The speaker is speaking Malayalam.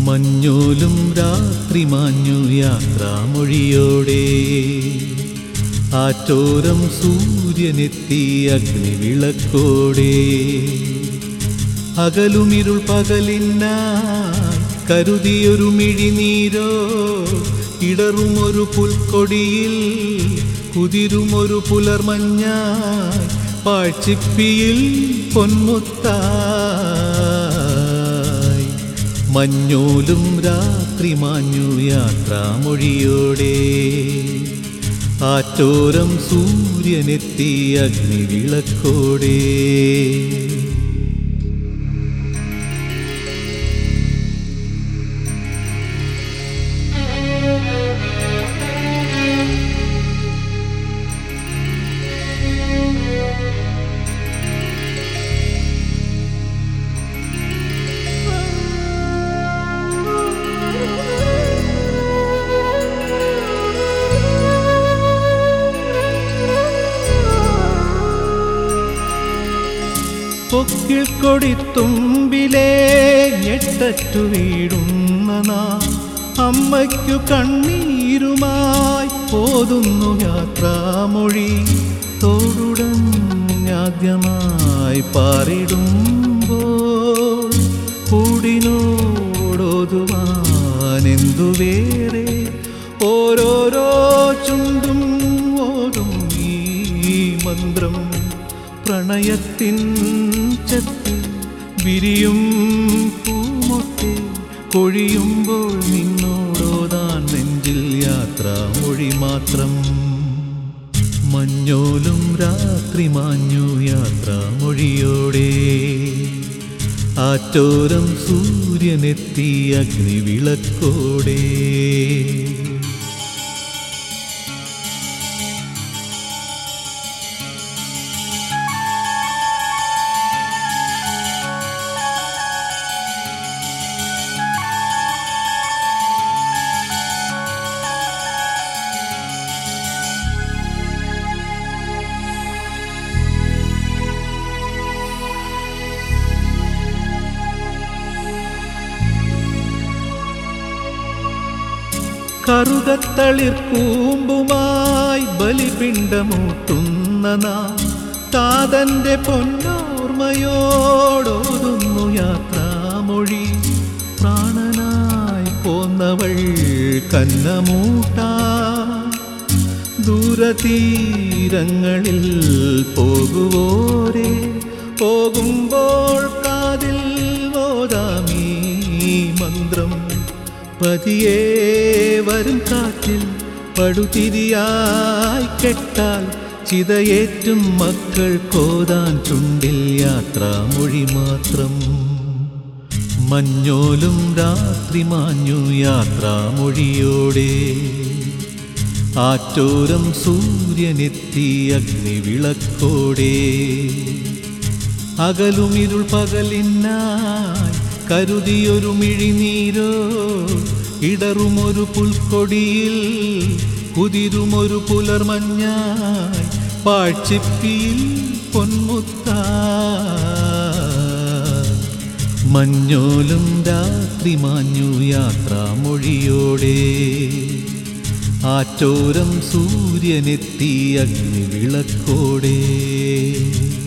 മഞ്ഞോലും രാത്രി മാഞ്ഞു യാത്രാമൊഴിയോടെ ആറ്റോരം സൂര്യനെത്തി അഗ്നിവിളക്കോടെ അകലുമിരുൾ പകലിനായി കരുതിയൊരു മിഴിനീരോ ഇടറുമൊരു പുൽക്കൊടിയിൽ കുതിരുമൊരു പുലർമഞ്ഞായി പാഴ്ചിപ്പിയിൽ പൊന്മുത്തായി മഞ്ഞോലും രാത്രി മാഞ്ഞു യാത്രാമൊഴിയോടെ ആറ്റോരം സൂര്യനെത്തി അഗ്നിവിളക്കോടെ പൊക്കിൾ കൊടിത്തുമ്പിലേ ഞെട്ടറ്റു വീടുന്ന നാം അമ്മയ്ക്കു കണ്ണീരുമായി പോതുന്നു യാത്രാമൊഴി തോടുടഞ്ഞാദ്യമായി പാറിടുമ്പോൾ കൂടിനോടോതുവാനെന്തു വേറെ ഓരോരോ ചുണ്ടും ഓതും ഈ മന്ത്രം പ്രണയത്തിൻ ചെത്ത് വിരിയും പൂമൊട്ടെ കൊഴിയുമ്പോൾ നിന്നോടോതാൻ നെഞ്ചിൽ യാത്രാമൊഴി മാത്രം മഞ്ഞോലും രാത്രി മാഞ്ഞു യാത്രാമൊഴിയോടെ ആറ്റോരം സൂര്യനെത്തി അഗ്നിവിളക്കോടെ കറുകത്തളിർ കൂമ്പുമായി ബലിപിണ്ടമൂട്ടുന്ന നാം താതന്റെ പൊന്നോർമ്മയോടോതുന്നു യാത്രാമൊഴി പ്രാണനായി പോന്നവൾ കന്നമൂട്ടാ ദൂരതീരങ്ങളിൽ പോകുവോരെ പോകുമ്പോൾ കാതിൽ ഓതാമീ മന്ത്രം പതിയേ വരും കാറ്റിൽ പടുതിരിയായി കെട്ടാൽ ചിതയേറ്റും മക്കൾ കോതാൻ ചുണ്ടിൽ യാത്രാമൊഴി മാത്രം മഞ്ഞോലും രാത്രി മാഞ്ഞു യാത്രാമൊഴിയോടെ ആറ്റോരം സൂര്യനെത്തി അഗ്നിവിളക്കോടെ അകലുമിരുൾ പകലിനായി കരുതിയൊരു മിഴിനീരോ ഇടറുമൊരു പുൽക്കൊടിയിൽ കുതിരുമൊരു പുലർമഞ്ഞായി പാഴ്ചിപ്പിയിൽ പൊന്മുത്തായി മഞ്ഞോലും രാത്രി മാഞ്ഞു യാത്രാമൊഴിയോടെ ആറ്റോരം സൂര്യനെത്തി അഗ്നിവിളക്കോടെ